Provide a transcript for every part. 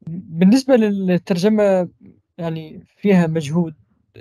بالنسبة للترجمة يعني فيها مجهود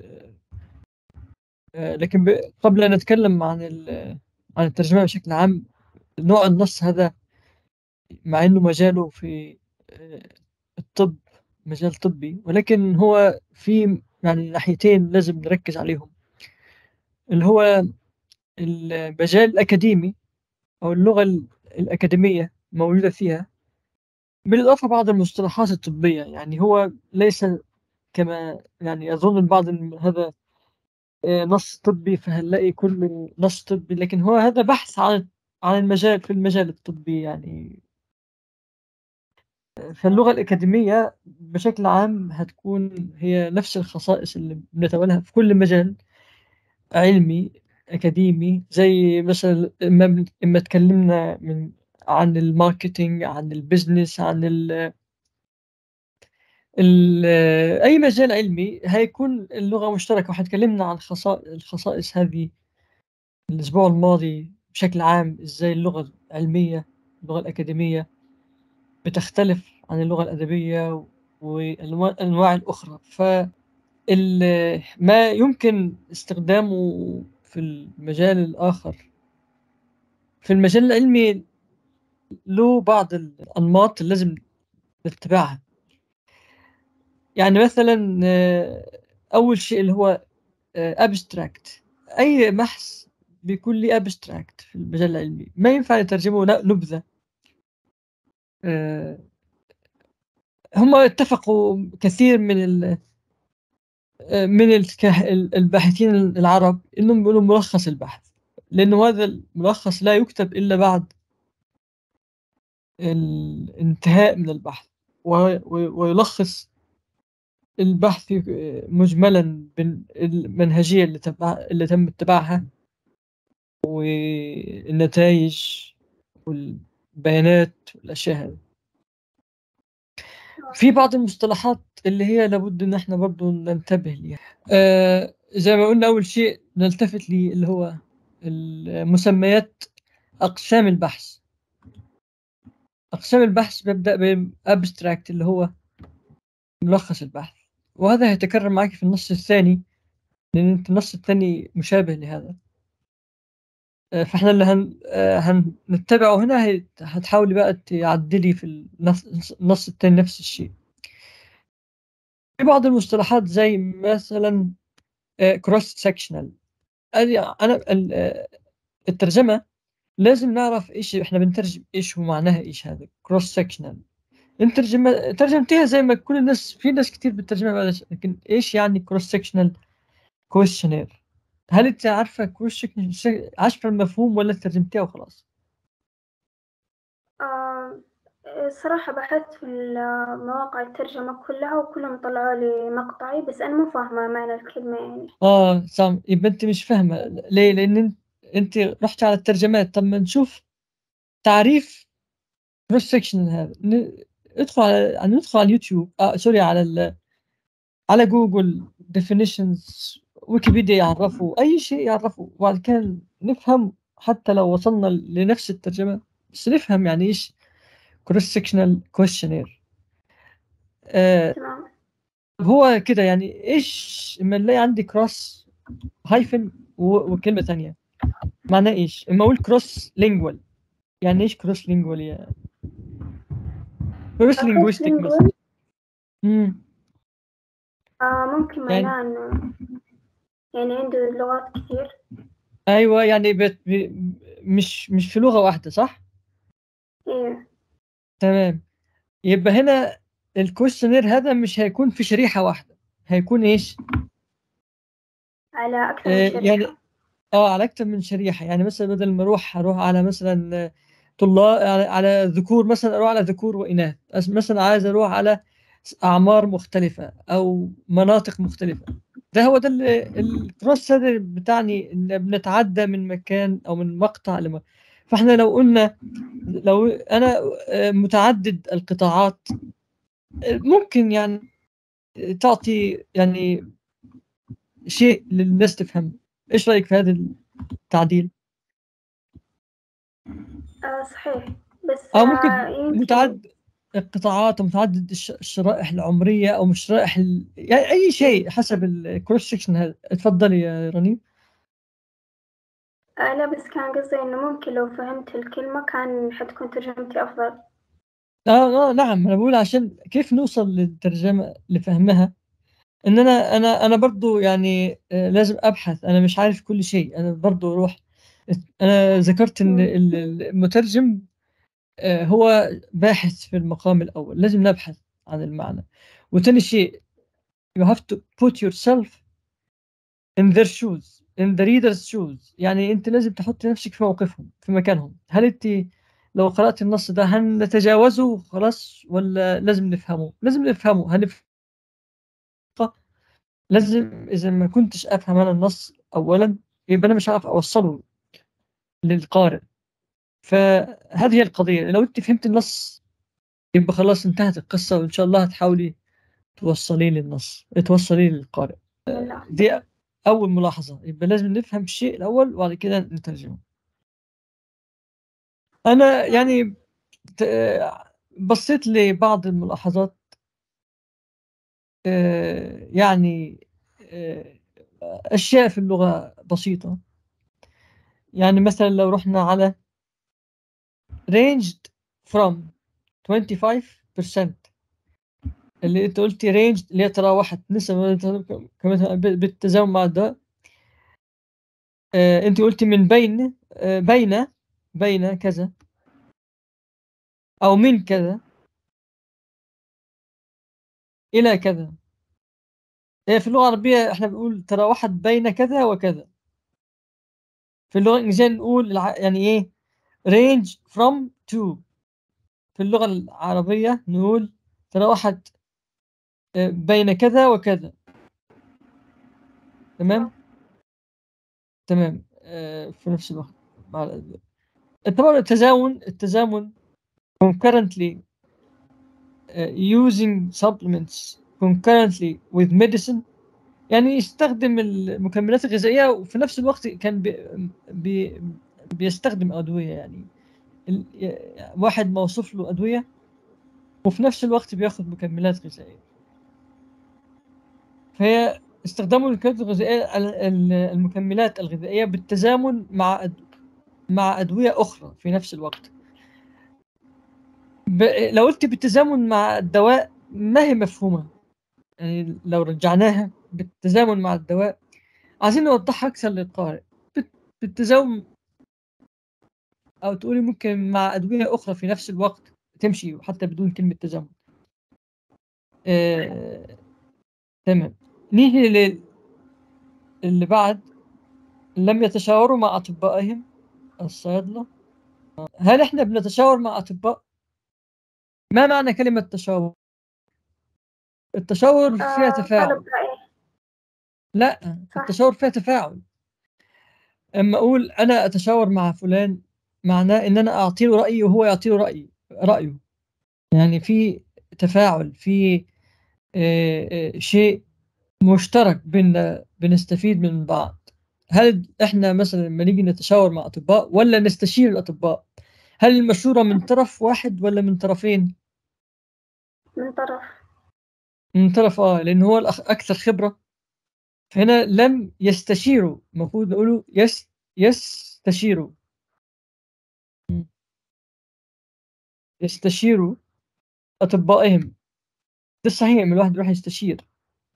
آه، لكن قبل أن نتكلم عن عن الترجمة بشكل عام نوع النص هذا مع إنه مجاله في آه، الطب مجال طبي ولكن هو في يعني ناحيتين لازم نركز عليهم اللي هو المجال الأكاديمي أو اللغة الأكاديمية موجودة فيها بالإضافة بعض المصطلحات الطبية يعني هو ليس كما يعني أظن البعض هذا آه، نص طبي فهنلاقي كل نص طبي لكن هو هذا بحث عن عن المجال في المجال الطبي يعني فاللغة الأكاديمية بشكل عام هتكون هي نفس الخصائص اللي بنتناولها في كل مجال علمي أكاديمي زي مثلا إما إما تكلمنا من عن الماركتينج عن البزنس عن ال ال أي مجال علمي هيكون اللغة مشتركة وحتكلمنا عن خصائص الخصائص هذه الأسبوع الماضي بشكل عام إزاي اللغة العلمية اللغة الأكاديمية بتختلف عن اللغة الأدبية والأنواع الأخرى ف ما يمكن استخدامه في المجال الآخر في المجال العلمي له بعض الأنماط اللي لازم نتبعها يعني مثلا أول شيء اللي هو أبستراكت أي بحث بيكون لي أبستراكت في المجال العلمي ما ينفع نترجمه نبذة هم اتفقوا كثير من ال من الباحثين العرب انهم بيقولوا ملخص البحث لانه هذا الملخص لا يكتب الا بعد الانتهاء من البحث ويلخص البحث مجملا بالمنهجية اللي, تبع اللي تم اتباعها والنتائج والبيانات والأشياء هذه في بعض المصطلحات اللي هي لابد ان احنا برضو ننتبه ليها آه زي ما قلنا اول شيء نلتفت لي اللي هو المسميات اقسام البحث اقسام البحث ببدا بابستراكت اللي هو ملخص البحث وهذا هيتكرر معك في النص الثاني لان النص الثاني مشابه لهذا آه، فاحنا اللي هن... آه، هنتبعه هنا هتحاولي بقى تعدلي في النص الثاني نفس الشيء في بعض المصطلحات زي مثلا كروس سكشنال انا الترجمه لازم نعرف ايش احنا بنترجم ايش هو معناها ايش هذا كروس سكشنال انت ترجمة ترجمتيها زي ما كل الناس في ناس كتير بترجمها لكن ايش يعني كروس سكشنال كويشنير هل انت عارفه كروس عارفه المفهوم ولا ترجمتيها وخلاص؟ آه صراحة بحثت في مواقع الترجمة كلها وكلهم طلعوا لي مقطعي بس أنا مو فاهمة معنى الكلمة يعني اه سام يبقى انت مش فاهمة ليه؟ لأن انت رحت على الترجمات طب ما نشوف تعريف كروس سكشن هذا ادخل على ندخل على اليوتيوب آه سوري على ال... على جوجل definitions ويكيبيديا يعرفوا اي شيء يعرفوا وبعد كده نفهم حتى لو وصلنا لنفس الترجمه بس نفهم يعني ايش كروس سكشنال كويشنير هو كده يعني ايش اما نلاقي عندي كروس هايفن وكلمه ثانيه معناه ايش اما اقول كروس لينجوال يعني ايش كروس لينجوال يا كروس لينجويستيك مثلا امم آه ممكن معناه يعني... انه يعني عنده لغات كثير ايوه يعني بت... ب... مش مش في لغه واحده صح ايه تمام يبقى هنا الكويشنير هذا مش هيكون في شريحه واحده هيكون ايش على اكثر من آه، شريحه يعني اه على اكثر من شريحه يعني مثلا بدل ما اروح اروح على مثلا طلاب على, على ذكور مثلا اروح على ذكور واناث مثلا عايز اروح على اعمار مختلفه او مناطق مختلفه ده هو ده الكروس هذا بتاعني ان بنتعدى من مكان او من مقطع لما فاحنا لو قلنا لو انا متعدد القطاعات ممكن يعني تعطي يعني شيء للناس تفهم ايش رايك في هذا التعديل آه صحيح بس او ممكن آه متعدد القطاعات ومتعدد الش- الشرائح العمريه او مش شرائح ال... يعني اي شيء حسب الكروس سكشن هذا اتفضلي يا رنيم آه لا بس كان قصدي إنه ممكن لو فهمت الكلمة كان حتكون ترجمتي أفضل اه اه نعم انا بقول عشان كيف نوصل للترجمه لفهمها ان انا انا انا برضو يعني آه، لازم ابحث انا مش عارف كل شيء انا برضو اروح انا ذكرت ان ال- ال- المترجم آه، هو باحث في المقام الاول لازم نبحث عن المعنى وتاني شيء you have to put yourself in their shoes in the reader's shoes يعني انت لازم تحط نفسك في موقفهم في مكانهم هل انت لو قرأت النص ده هل نتجاوزه خلاص ولا لازم نفهمه لازم نفهمه هنفهم لازم إذا ما كنتش أفهم أنا النص أولا يبقى أنا مش عارف أوصله للقارئ فهذه هي القضية لو أنت فهمت النص يبقى خلاص انتهت القصة وإن شاء الله هتحاولي توصلي لي النص توصلي للقارئ لا دي أول ملاحظة يبقى لازم نفهم الشيء الأول وبعد كده نترجمه أنا يعني ت- بصيت لبعض الملاحظات آه، يعني آه، أشياء في اللغة بسيطة يعني مثلا لو رحنا على ranged from 25% اللي انت قلتي ranged اللي هي تراوحت نسب كمان بالتزامن مع الدواء آه، انت قلتي من بين آه، بين بين كذا او من كذا الى كذا هي في اللغة العربية احنا بنقول تراوحت بين كذا وكذا في اللغة الإنجليزية نقول الع- يعني ايه range from to في اللغة العربية نقول تراوحت آه، بين كذا وكذا تمام تمام آه، في نفس الوقت مع ال- طبعا التزامن التزامن concurrently آه، using supplements concurrently with medicine يعني يستخدم المكملات الغذائية وفي نفس الوقت كان بي بي بيستخدم أدوية يعني ال- ي- واحد موصوف له أدوية وفي نفس الوقت بياخد مكملات غذائية فهي استخدام المكملات الغذائية ال- ال- المكملات الغذائية بالتزامن مع أد- مع أدوية أخرى في نفس الوقت ب... لو قلت بالتزامن مع الدواء ما هي مفهومة يعني لو رجعناها بالتزامن مع الدواء عايزين نوضحها أكثر للقارئ بت- بالتزامن أو تقولي ممكن مع أدوية أخرى في نفس الوقت تمشي حتى بدون كلمة تزامن آه... تمام نيجي لل... اللي بعد لم يتشاوروا مع أطبائهم الصيادلة هل إحنا بنتشاور مع أطباء؟ ما معنى كلمة تشاور؟ التشاور فيها آه تفاعل طلب رأي لا صح. التشاور فيها تفاعل اما اقول انا اتشاور مع فلان معناه ان انا اعطي له رايي وهو يعطي له رايي رايه يعني في تفاعل في آه، آه، شيء مشترك بيننا بنستفيد من بعض هل احنا مثلا لما نيجي نتشاور مع اطباء ولا نستشير الاطباء هل المشوره من طرف واحد ولا من طرفين من طرف من طرف اه لان هو الأخ اكثر خبره فهنا لم يستشيروا المفروض نقولوا يس يستشيروا م. يستشيروا اطبائهم ده صحيح ان الواحد يروح يستشير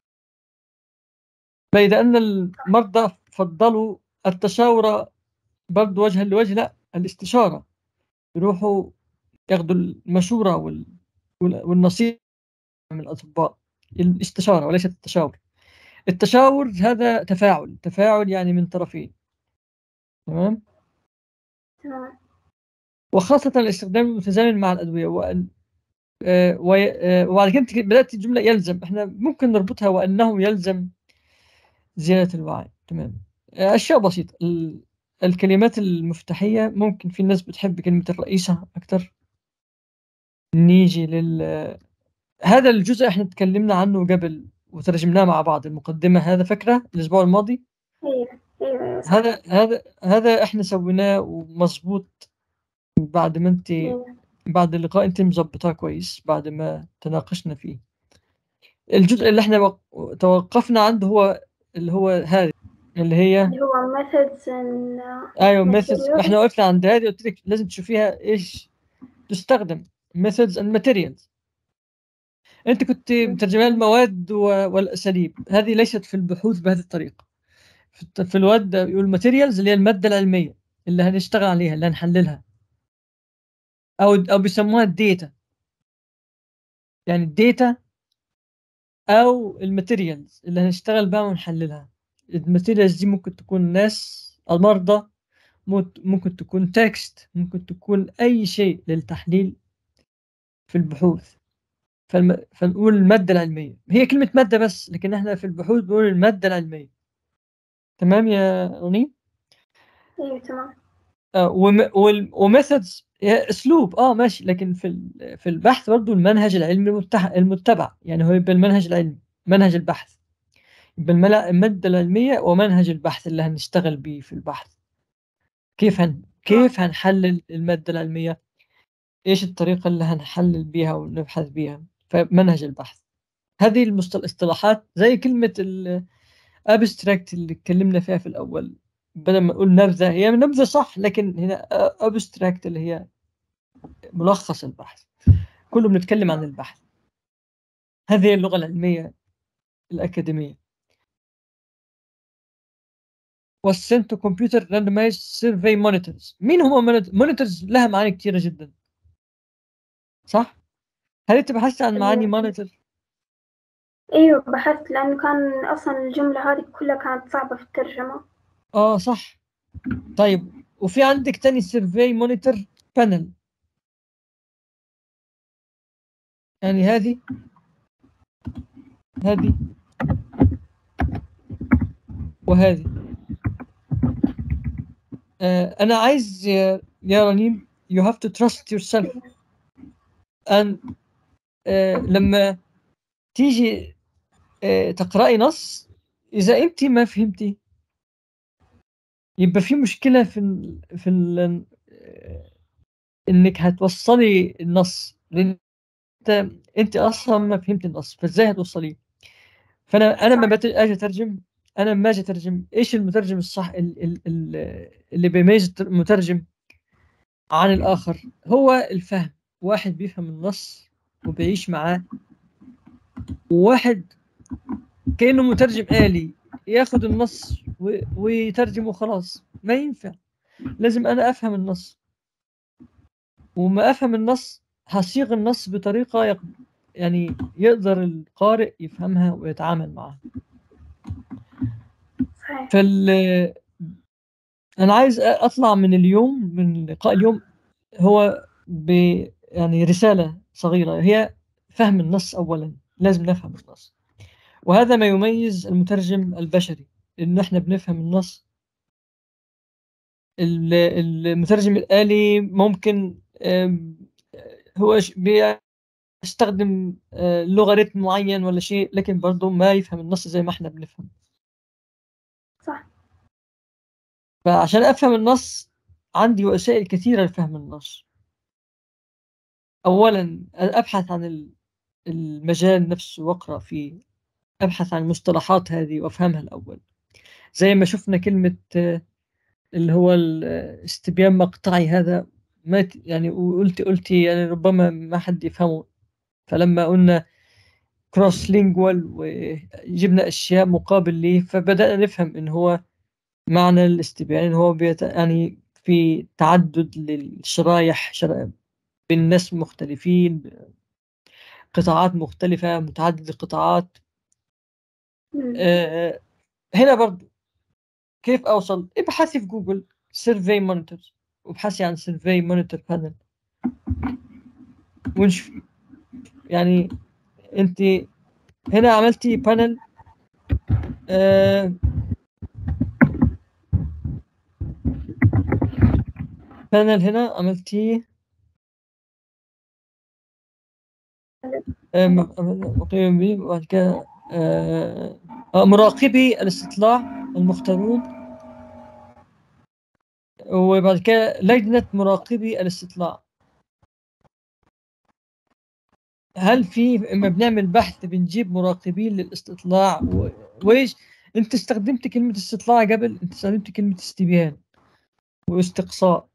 بيد ان المرضى فضلوا التشاور برضه وجها لوجه لا الاستشاره يروحوا ياخذوا المشوره وال... وال- والنصيحه من الاطباء الاستشاره وليست التشاور التشاور هذا تفاعل تفاعل يعني من طرفين تمام تمام وخاصة الاستخدام المتزامن مع الأدوية وأن آه، وي- آه، وبعد كده تك- بدأت الجملة يلزم احنا ممكن نربطها وأنه يلزم زيادة الوعي تمام آه، أشياء بسيطة ال- الكلمات المفتاحية ممكن في ناس بتحب كلمة الرئيسة أكتر نيجي لل هذا الجزء احنا تكلمنا عنه قبل وترجمناه مع بعض المقدمة هذا فكرة الأسبوع الماضي أيوة أيوة أيوة صح. هذا هذا هذا احنا سويناه ومظبوط بعد ما انت أيوة. بعد اللقاء انت مظبطاه كويس بعد ما تناقشنا فيه الجزء اللي احنا وق- توقفنا عنده هو اللي هو هذه اللي هي اللي هو methods and uh, ايوه ميثودز Materials. احنا وقفنا عند هذه قلت لك لازم تشوفيها ايش تستخدم methods and materials انت كنت مترجمه المواد و- والاساليب هذه ليست في البحوث بهذه الطريقه في الت- في الواد يقول materials اللي هي الماده العلميه اللي هنشتغل عليها اللي هنحللها او او بيسموها الديتا يعني الديتا او الماتيريالز اللي هنشتغل بها ونحللها الماتيريالز دي ممكن تكون ناس المرضى مت- ممكن تكون تكست ممكن تكون اي شيء للتحليل في البحوث فالم... فنقول الماده العلميه هي كلمه ماده بس لكن احنا في البحوث بنقول الماده العلميه تمام يا رنين أيوة تمام آه وم... وال... وميثودز هي اسلوب اه ماشي لكن في ال... في البحث برضه المنهج العلمي المتح... المتبع يعني هو يبقى المنهج العلمي منهج البحث يبقى الملا... الماده العلميه ومنهج البحث اللي هنشتغل بيه في البحث كيف هن... كيف هنحلل الماده العلميه ايش الطريقه اللي هنحلل بيها ونبحث بيها فمنهج البحث هذه المصطل- الاصطلاحات زي كلمه الابستراكت اللي اتكلمنا فيها في الاول بدل ما نقول نبذه هي نبذه صح لكن هنا ابستراكت اللي هي ملخص البحث كله بنتكلم عن البحث هذه هي اللغه العلميه الاكاديميه والسنتو كمبيوتر راندمايز سيرفي مونيتورز مين هم مونيتورز لها معاني كثيره جدا صح هل انت بحثت عن معاني أيوة. مونيتور أيوة بحثت لأنه كان أصلا الجملة هذه كلها كانت صعبة في الترجمة اه صح طيب وفي عندك تاني سيرفي مونيتور بانل يعني هذه هذه وهذه آه انا عايز يا يا رنيم you have to trust yourself and آه لما تيجي آه تقرأي نص إذا أنت ما فهمتي يبقى في مشكلة في ال في ال إنك هتوصلي النص لأن أنت أنت أصلا ما فهمت النص فإزاي هتوصليه؟ فأنا أنا لما بت- أجي أترجم أنا لما أجي أترجم إيش المترجم الصح ال- ال- ال- اللي بيميز المترجم عن الآخر هو الفهم واحد بيفهم النص وبيعيش معاه وواحد كأنه مترجم آلي ياخد النص و- ويترجم وخلاص ما ينفع لازم أنا أفهم النص وما أفهم النص هصيغ النص بطريقة يق... يعني يقدر القارئ يفهمها ويتعامل معها صحيح فال أنا عايز أطلع من اليوم من لقاء اليوم هو ب يعني رسالة صغيرة هي فهم النص أولا لازم نفهم النص وهذا ما يميز المترجم البشري إن إحنا بنفهم النص ال- المترجم الآلي ممكن آم، هو ش- بيستخدم آه، لوغاريتم معين ولا شيء لكن برضه ما يفهم النص زي ما احنا بنفهم صح فعشان أفهم النص عندي وسائل كثيرة لفهم النص أولا أبحث عن ال- المجال نفسه وأقرأ فيه أبحث عن المصطلحات هذه وأفهمها الأول زي ما شفنا كلمة آه، اللي هو الاستبيان مقطعي هذا ما ت- يعني قلت قلتي يعني ربما ما حد يفهمه فلما قلنا كروس لينجوال وجبنا اشياء مقابل ليه فبدأنا نفهم ان هو معنى الاستبيان إن هو بيت يعني في تعدد للشرايح شرا- بين ناس مختلفين قطاعات مختلفة متعدد القطاعات مم. آه، هنا برضو كيف اوصل ابحثي في جوجل سيرفي مونيتور وابحثي عن سيرفي مونيتور بانل ونشوف يعني انت هنا عملتي بانل آه بانل هنا عملتي آه، م- مقيم به وبعد كده آه، آه، مراقبي الاستطلاع المختارون وبعد كده لجنة مراقبي الاستطلاع هل في اما بنعمل بحث بنجيب مراقبين للاستطلاع و... وايش انت استخدمت كلمه استطلاع قبل انت استخدمت كلمه استبيان واستقصاء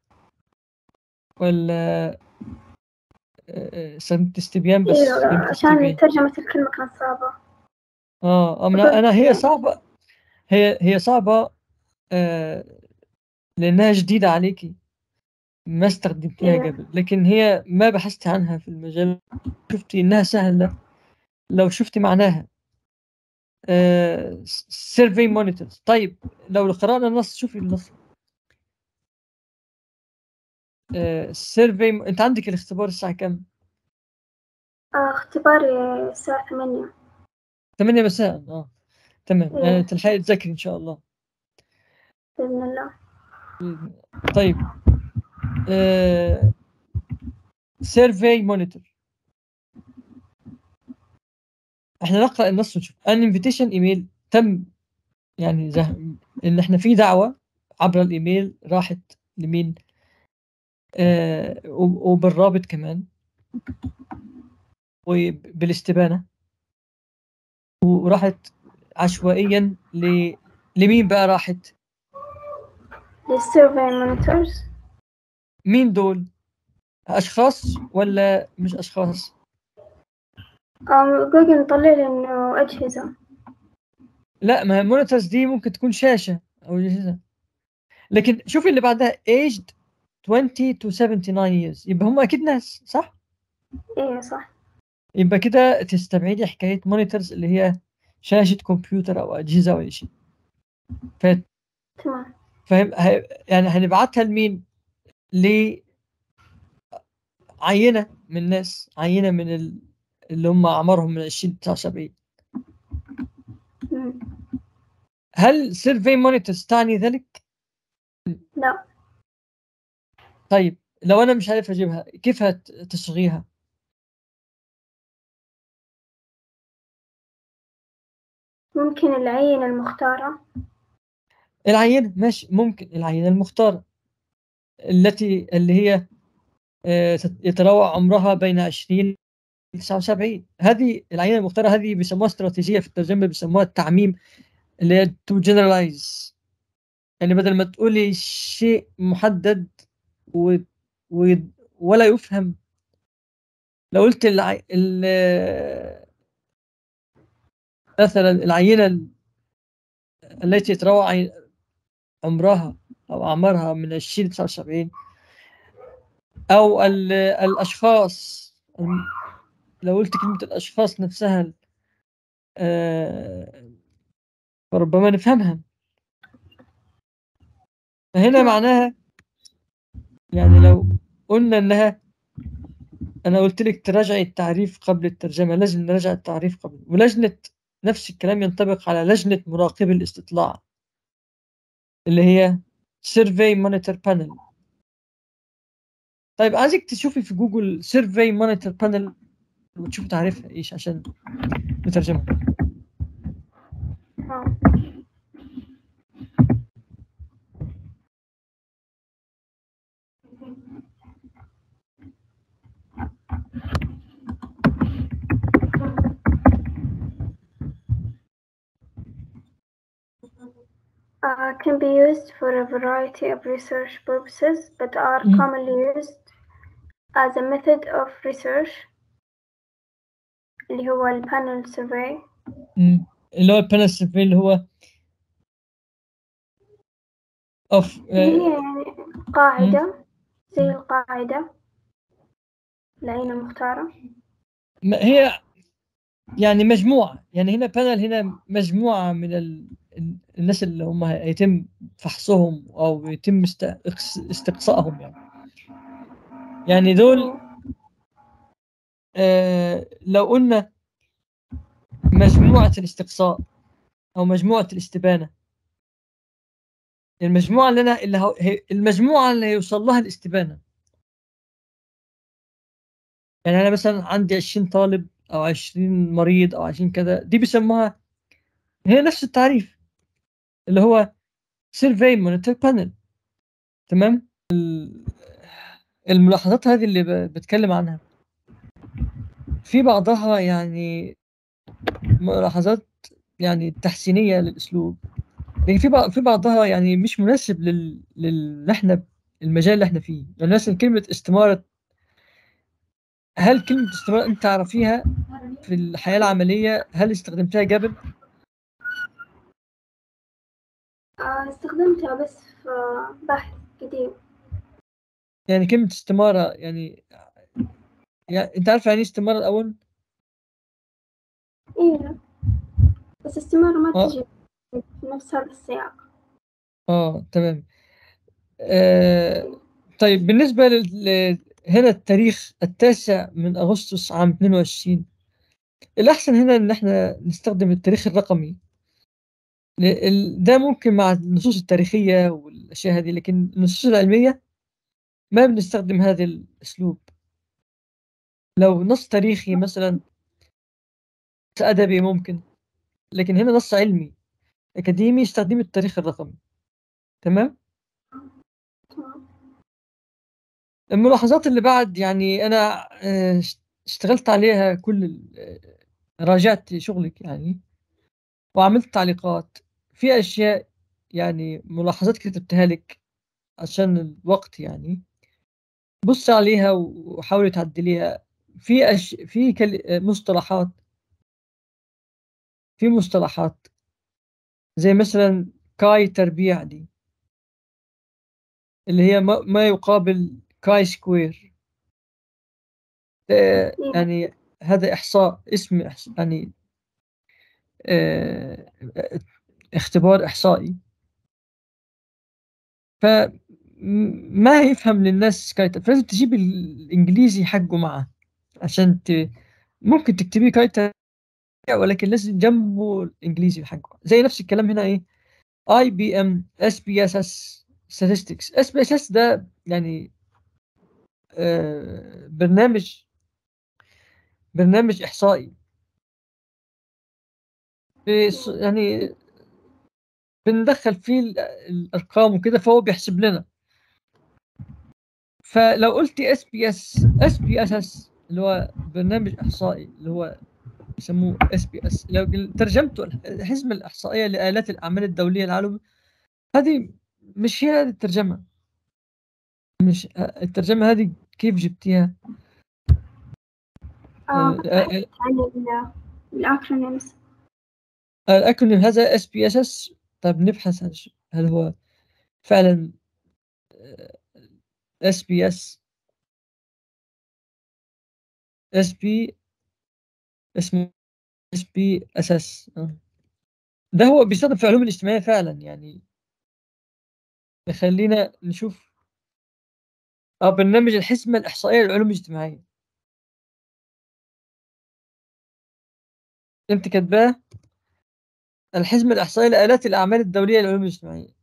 ولا آه، استخدمت استبيان بس إيه كلمة عشان استبيان. ترجمة الكلمة كانت صعبة اه انا انا هي صعبه هي هي صعبه آه لانها جديده عليكي ما استخدمتيها إيه. قبل لكن هي ما بحثت عنها في المجال شفتي انها سهله لو شفتي معناها سيرفي مونيتورز طيب لو قرانا النص شوفي النص سيرفي انت عندك الاختبار الساعه كم آه اختباري الساعة ثمانية 8 مساء اه تمام إيه. يعني تلحقي تذاكري ان شاء الله بإذن الله طيب سيرفي مونيتور احنا نقرا النص ونشوف ان انفيتيشن ايميل تم يعني زه... ان احنا في دعوه عبر الايميل راحت لمين آه و- وبالرابط كمان وبالاستبانه وراحت عشوائيا ل... لمين بقى راحت للسيرفي مونيتورز مين دول اشخاص ولا مش اشخاص آه جوجل مطلع لي إنه أجهزة لا ما هي مونيتورز دي ممكن تكون شاشه او اجهزه لكن شوفي اللي بعدها aged 20 to 79 years يبقى هم اكيد ناس صح إيه صح يبقى كده تستبعدي حكايه مونيتورز اللي هي شاشه كمبيوتر او اجهزه او أي شيء ف- تمام فاهم هي- يعني هنبعتها لمين ل عينه من الناس عينه من ال... اللي هم اعمارهم من 20 ل 79 مم. هل سيرفي مونيتورز تعني ذلك لا طيب لو انا مش عارف اجيبها كيف هت- تصغيها ممكن العينة المختارة العينة ماشي ممكن العينة المختارة التي اللي هي آه، تت- يتراوح عمرها بين 20 ل 79 هذه العينة المختارة هذه بيسموها استراتيجية في الترجمة بيسموها التعميم اللي هي to generalize يعني بدل ما تقولي شيء محدد و... و... ولا يفهم لو قلت الع... ال... مثلا العينة ال- التي يتراوح عي- عمرها أو أعمارها من 20 ل 79 أو ال- الأشخاص الم- لو قلت كلمة الأشخاص نفسها آه، فربما نفهمها فهنا معناها يعني لو قلنا إنها أنا قلت لك تراجعي التعريف قبل الترجمة لازم نراجع التعريف قبل ولجنة نفس الكلام ينطبق على لجنة مراقبي الاستطلاع اللي هي Survey Monitor Panel طيب عايزك تشوفي في جوجل Survey Monitor Panel وتشوفي تعريفها ايش عشان نترجمها آه. Uh, can be used for a variety of research purposes, but are Mm. commonly used as a method of research اللي هو ال panel survey مم. اللي هو البانل سيرفي اللي هو اوف اللي هي يعني قاعدة زي القاعدة العين المختارة هي يعني مجموعة يعني هنا بانل هنا مجموعة من ال... ال- الناس اللي هم يتم فحصهم او يتم است... اقص- استقصائهم يعني يعني دول آه لو قلنا مجموعة الاستقصاء أو مجموعة الاستبانة المجموعة اللي أنا اللي هو هي المجموعة اللي هيوصل لها الاستبانة يعني أنا مثلا عندي 20 طالب أو 20 مريض أو 20 كذا دي بيسموها هي نفس التعريف اللي هو Survey Monitor Panel تمام ال- الملاحظات هذه اللي ب- بتكلم عنها في بعضها يعني ملاحظات يعني تحسينية للأسلوب لكن في بعض في بعضها يعني مش مناسب لل لل احنا المجال اللي احنا فيه يعني مثلا كلمة استمارة هل كلمة استمارة أنت تعرفيها في الحياة العملية هل استخدمتها قبل؟ آه، استخدمتها بس في بحث قديم يعني كلمة استمارة يعني يعني أنت عارف يعني إيه استمارة الأول؟ إيه بس استمارة ما آه. تجي في نفس هذا السياق اه تمام آه طيب بالنسبة لل... ل- هنا التاريخ التاسع من أغسطس عام 22 الأحسن هنا إن إحنا نستخدم التاريخ الرقمي ل- ال- ده ممكن مع النصوص التاريخية والأشياء هذه لكن النصوص العلمية ما بنستخدم هذا الأسلوب لو نص تاريخي مثلا نص أدبي ممكن لكن هنا نص علمي أكاديمي يستخدم التاريخ الرقمي تمام تمام الملاحظات اللي بعد يعني أنا آه، اشتغلت عليها كل ال- آه، راجعت شغلك يعني وعملت تعليقات في أشياء يعني ملاحظات كتبتها لك عشان الوقت يعني بص عليها وحاولي تعدليها في أش... في كل... مصطلحات في مصطلحات زي مثلا كاي تربيع دي اللي هي ما, ما يقابل كاي سكوير آه، يعني هذا إحصاء اسم إحصاء يعني آه، اختبار إحصائي فما يفهم للناس كاي فلازم تجيب الإنجليزي حقه معه عشان ت... ممكن تكتبيه كاي تربيع ولكن لازم جنبه الإنجليزي حقه زي نفس الكلام هنا إيه اي بي ام اس بي اس اس statistics اس بي اس اس ده يعني آه، برنامج برنامج احصائي بيص- يعني بندخل فيه ال- الارقام وكده فهو بيحسب لنا فلو قلتي اس بي اس اس بي اس اس اللي هو برنامج احصائي اللي هو يسموه اس بي اس لو ترجمته الحزمه الاحصائيه لالات الاعمال الدوليه العالم هذه مش هي هذه الترجمه مش الترجمه هذه كيف جبتيها؟ آه آه، آه، بحثت عن ال- الأكرونيمز الأكرونيم هذا اس بي اس اس طيب نبحث عن ش- هل هو فعلا اس بي اس اس بي اسمه اس بي اس اس ده هو بيستخدم في علوم الاجتماعية فعلا يعني خلينا نشوف اه برنامج الحسبة الإحصائية للعلوم الاجتماعية انت كاتباه الحزمة الإحصائية لآلات الأعمال الدولية للعلوم الاجتماعية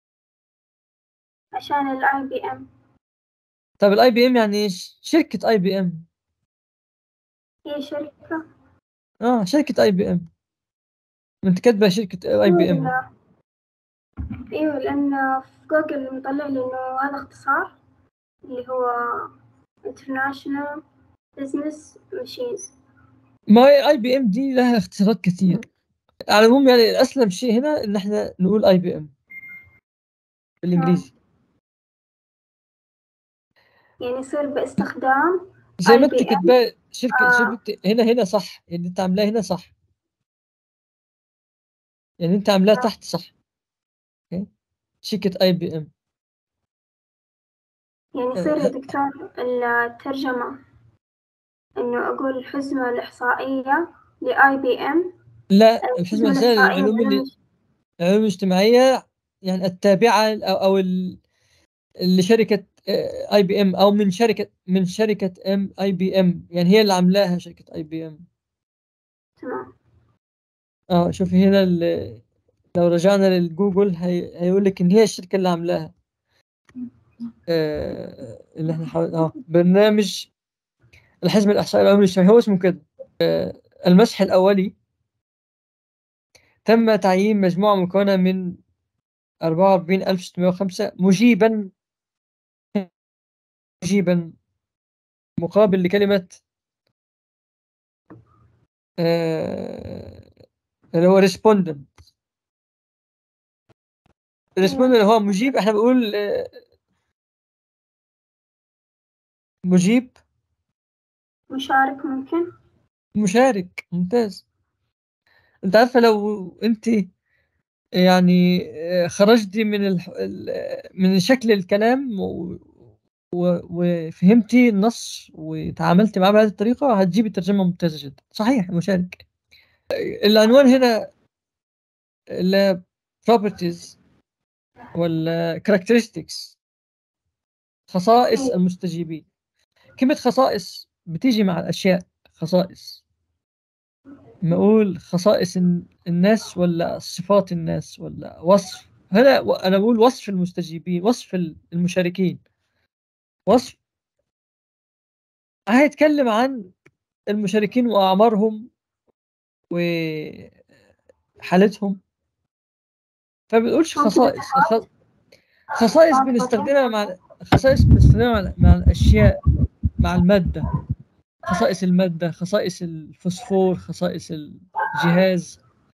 عشان الاي بي ام طب الاي بي ام يعني ايش؟ شركة اي بي ام هي شركة اه شركة اي بي ام انت كاتبة شركة اي بي ام ولا- ايوه لأن في جوجل مطلع لي انه هذا اختصار اللي هو International Business Machines ما هي اي بي ام دي لها اختصارات كثير على العموم يعني الاسلم شيء هنا ان احنا نقول اي بي ام بالانجليزي يعني يصير باستخدام زي ما انت IBM. كاتباه شركه آه. شركه هنا هنا صح يعني انت عاملاه هنا صح يعني انت عاملاه آه. تحت صح أوكي؟ شركه اي بي ام يعني يصير يا دكتور الترجمة إنه أقول الحزمة الإحصائية لآي بي إم لا الحزمه الاساسيه للعلوم اللي للعلوم العلوم الاجتماعيه يعني التابعه او او ال- لشركه اي بي ام او من شركه من شركه ام اي بي ام يعني هي اللي عاملاها شركه اي بي ام تمام اه شوفي هنا ال- لو رجعنا للجوجل هي... هيقول لك ان هي الشركه اللي عاملاها آه اللي احنا حاول... اه برنامج الحزب الاحصائي العمري الاجتماعي هو اسمه كده آه المسح الاولي تم تعيين مجموعه مكونه من 44605 مجيبا مجيبا مقابل لكلمه آه، اللي هو ريسبوندنت ريسبوندنت اللي هو مجيب احنا بنقول آه، مجيب مشارك ممكن مشارك ممتاز انت عارفه لو انت يعني آه، خرجتي من الح... ال- من شكل الكلام و... و... وفهمتي النص وتعاملتي معاه بهذه الطريقه هتجيبي ترجمه ممتازه جدا صحيح مشارك العنوان هنا لا properties ولا characteristics خصائص أيوة. المستجيبين كلمة خصائص بتيجي مع الأشياء خصائص ما أقول خصائص الن- الناس ولا صفات الناس ولا وصف هنا و- أنا بقول وصف المستجيبين وصف ال- المشاركين وصف هيتكلم عن المشاركين وأعمارهم وحالتهم فبنقولش ممكن خصائص صفات؟ الخ- خصائص صفات بنستخدمها مع خصائص بنستخدمها مع- مع الأشياء مع المادة خصائص المادة خصائص الفوسفور خصائص الجهاز